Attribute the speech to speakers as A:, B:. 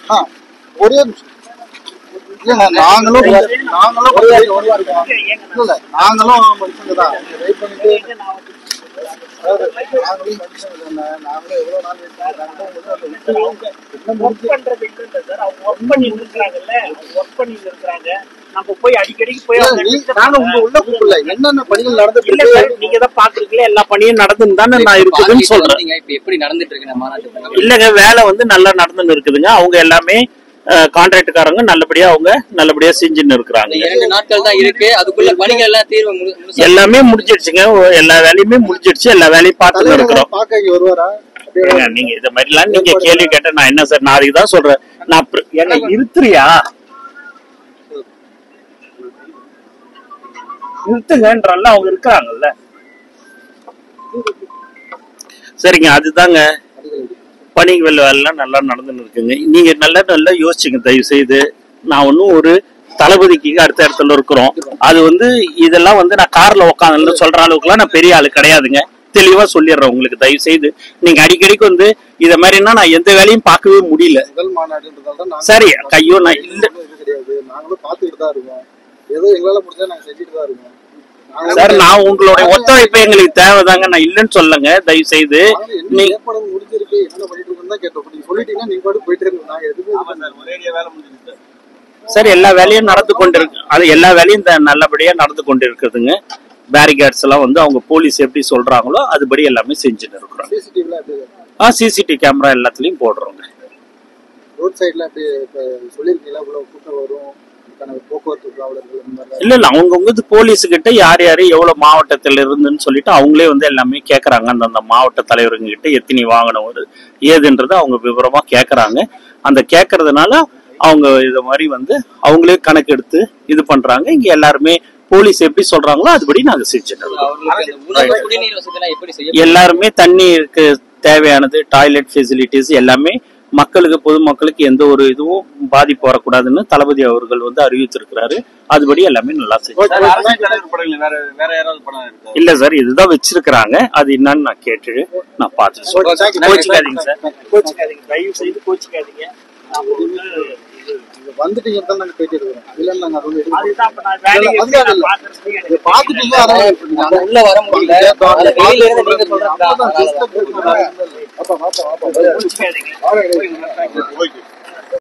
A: ஆ, ஒரே நிமிஷம் இல்லைங்க நாங்களும் கொஞ்சம் நாங்களும் கொஞ்சம் wait பண்ணிட்டு இருக்கோம். இல்ல இல்ல நாங்களும் மனுஷங்க தான் வெயிட் பண்ணிட்டு அதாவது நாங்களும் மனுஷங்க தானே நாங்களும் எவ்வளவு நாள் வெயிட் பண்ணிட்டு
B: ஒர்க் பண்றது இல்ல சார் அவங்க ஒர்க் பண்ணிட்டு இருக்காங்கல்ல ஒர்க் பண்ணிட்டு இருக்காங்க நம்ம போய் அடிக்கடிக்கு போய் அவங்க
A: நானும் உங்க உள்ள கூப்பிடல என்னென்ன பணிகள்
B: இல்ல
A: நடந்துட்டு
B: சார் நீங்க தான் பாக்குறீங்களா எல்லா பணியும் நடந்துன்னு தானே நான் இருக்குதுன்னு சொல்றேன்
C: இப்ப எப்படி நடந்துட்டு இருக்கு இந்த மாநாட்டு
B: இல்லங்க வேலை வந்து நல்லா நடந்துன்னு இருக்குதுங்க அவங்க எல்லாமே கான்ட்ராக்டுக்காரங்க நல்லபடியா அவங்க நல்லபடியா செஞ்சுன்னு இருக்கிறாங்க
C: இந்த இரண்டு நாட்கள் தான் இருக்கு அதுக்குள்ள பணிகள் எல்லாம் தீர்வு முழு- முழுசா
B: எல்லாமே முடிஞ்சிடுச்சுங்க ஓ- எல்லா வேலையுமே முடிஞ்சிடுச்சு எல்லா வேலையும் பார்த்துன்னு இருக்கிறோம்
A: பாக்க இங்க வருவாரா அப்படியே
B: ஏங்க, நீங்க இந்த மாதிரிலாம் நீங்க கேள்வி கேட்ட நான் என்ன சார் நான் அதுக்கு தான் சொல்றேன் நான் அப்புறம்- ஏங்க இருத்துறியா நிறுத்துங்கன்றல்ல அவங்க இருக்கிறாங்கல்ல சரிங்க அதுதாங்க பணிகள் எல்லாம் நல்லா நடந்துன்னு இருக்குங்க நீங்க நல்லா நல்லா யோசிச்சுங்க தயவு செய்து நான் ஒன்றும் ஒரு தளபதிக்கு அடுத்த இடத்துல இருக்கிறோம் அது வந்து இதெல்லாம் வந்து நான் கார்ல உட்காந்து சொல்ற அளவுக்குலாம் நான் பெரிய ஆளு கிடையாதுங்க தெளிவா சொல்லிடுறேன் உங்களுக்கு தயவு செய்து நீங்க அடிக்கடிக்கு வந்து இத மாதிரினா நான் எந்த வேலையும் பார்க்கவே முடியல
A: முதல் மாநாடுன்றதால தான் நாங்க
B: சரி கையோ நான் இல்ல
A: ஒண்ணும் இது கிடையாது நாங்களும் பாத்துக்கிட்டு தான் இருக்கோம் ஏதோ எங்களால முடிஞ்சா நாங்க செஞ்சுட்டு தான் இருக்கோம் நாங்க
B: சார் நான் உங்களுடைய ஒத்துழைப்பு எங்களுக்கு தேவைதாங்க நான் இல்லைன்னு சொல்லுங்க தயவு செய்து
A: நாங்க என்ன
B: நீ-
A: ஏற்பாடு முடிஞ்சிருக்கு என்ன பண்ணிட்டு இருக்கோம் தான் கேட்டோம் இப்ப நீங்க சொல்லிட்டீங்கன்னா நீங்க பாட்டு போயிட்டே இருக்கோம் நாங்க எதுவுமே
B: சார் எல்லா வேலையும் நடந்து கொண்டிருக்கு அது எல்லா வேலையும் இந்த நல்லபடியா நடந்து கொண்டிருக்குதுங்க பேரிகேட்ஸ் எல்லாம் வந்து அவங்க போலீஸ் எப்படி சொல்றாங்களோ அதுபடி எல்லாமே செஞ்சுட்டு இருக்கிறோம்
A: சிசிடிவில அப்படி
B: ஆ சிசிடிவி கேமரா எல்லாத்துலயும் போடுறோங்க
A: ரோட் சைடுல அப்படி இப்ப சொல்லிருக்கீங்களா இவ்வளவு கூட்டம் வரும் இதுக்கான போக்குவரத்து காவலர்கள் இந்த மாதிரி
B: இல்ல இல்ல அவங்க வந்து போலீஸ் கிட்ட யார் யாரு எவ்வளவு மாவட்டத்துல இருந்துன்னு சொல்லிட்டு அவங்களே வந்து எல்லாமே கேக்குறாங்க அந்தந்த மாவட்ட தலைவருங்க கிட்ட எத்தனை வாகனம் வருது ஏதுன்றது அவங்க விவரமா கேக்குறாங்க அந்த கேக்குறதுனால அவங்க இது மாதிரி வந்து அவங்களே கணக்கு எடுத்து இது பண்றாங்க இங்க எல்லாருமே போலீஸ் எப்படி சொல்றாங்களோ அதுபடி நாங்க செஞ்சுட்டு இருக்கோம்.
C: அவர்களுக்கு அந்த உணவு குடிநீர் வசதி எல்லாம் எப்படி செய்ய
B: எல்லாருமே தண்ணீருக்கு தேவையானது டாய்லெட் ஃபெசிலிட்டிஸ் எல்லாமே மக்களுக்கு பொதுமக்களுக்கு எந்த ஒரு இதுவும் பாதிப்பு வரக்கூடாதுன்னு தளபதி அவர்கள் வந்து அறிவிச்சிருக்கிறாரு அதுபடி எல்லாமே நல்லா செஞ்சு
D: அரசியல் தலைவர் படங்கள் வேற வேற யாராவது படம் இருக்கா
B: இல்ல சார் இதுதான் வச்சிருக்கிறாங்க அது என்னன்னு நான் கேட்டு நான் பார்த்துட்டு சொல்றேன்
A: Okay, thank you.
B: கோச்சிக்காதீங்க சார் கோச்சிக்காதீங்க தயவு செய்து கோச்சிக்காதீங்க நாம வந்து இது-
A: இங்க வந்துட்டீங்கன்னு தான் நாங்க போயிட்டு இருக்கிறோம் இல்லன்னு நாங்க அது வந்து எடுக்க
B: அதுதான் இப்ப நான் வேலையை
A: இல்ல, அதுக்காக இல்ல.
B: பார்க்கறதுக்கு
A: இங்க
B: எனக்கு
A: பாத்துட்டீங்க அதான் wait பண்ணீங்க.
C: நம்ம உள்ள வர முடியல அந்த வெளியில இருந்து நீங்க சொல்றது
A: அப்பதான் just a bit. அப்பா, அப்பா, அப்பா.
B: கோச்சிக்காதீங்க
A: வாங்க, வாங்க.